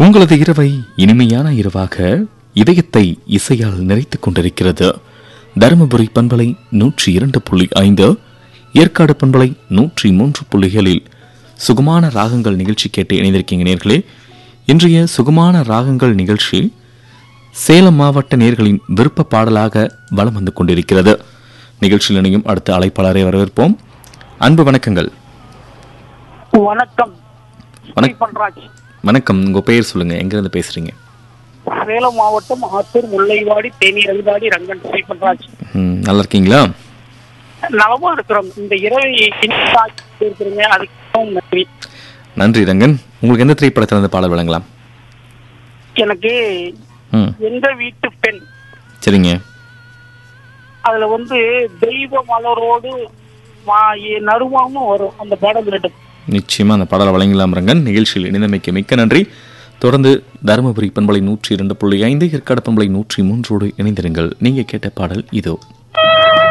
உங்களது இரவை இனிமையான இரவாக இதயத்தை இசையால் நிறைத்துக் கொண்டிருக்கிறது தருமபுரி பண்பலை நூற்றி இரண்டு புள்ளி ஐந்து ஏற்காடு பண்பலை நூற்றி மூன்று புள்ளிகளில் சுகமான ராகங்கள் நிகழ்ச்சி கேட்டு இணைந்திருக்கீங்க நேர்களே இன்றைய சுகமான ராகங்கள் நிகழ்ச்சி சேலம் மாவட்ட நேர்களின் விருப்ப பாடலாக வலம் வந்து கொண்டிருக்கிறது நிகழ்ச்சியில் இணையும் அடுத்த அழைப்பாளரை வரவேற்போம் அன்பு வணக்கங்கள் வணக்கம் வணக்- பண்ராஜ் வணக்கம் உங்க பெயர் சொல்லுங்க எங்கிருந்து பேசுறீங்க சேலம் மாவட்டம் ஆத்தூர் முல்லைவாடி தேனி ரவிதாடி ரங்கன் ஸ்ரீ பண்ராஜ் ம், நல்லா இருக்கீங்களா நலமா இருக்கிறோம் இந்த இரவை இருக்கிறீங்க அதுக்கு நன்றி நன்றி ரங்கன் உங்களுக்கு எந்த திரைப்படத்தில் இருந்து பாடல் வழங்கலாம் எனக்கு ம் எந்த வீட்டு பெண் சரிங்க அதுல வந்து தெய்வ மலரோடு மா- எ- நறுமாவும் வரும் அந்த பாடல் வேண்டும் நிச்சயமா அந்த பாடலை வழங்கலாம் ரங்கன் நிகழ்ச்சியில் இணைந்தமைக்கு மிக்க நன்றி தொடர்ந்து தருமபுரி பண்பலை நூற்றி இரண்டு புள்ளி ஐந்து ஏற்காடு பண்பலை நூற்றி மூன்றோடு இணைந்திருங்கள் நீங்க கேட்ட பாடல் இதோ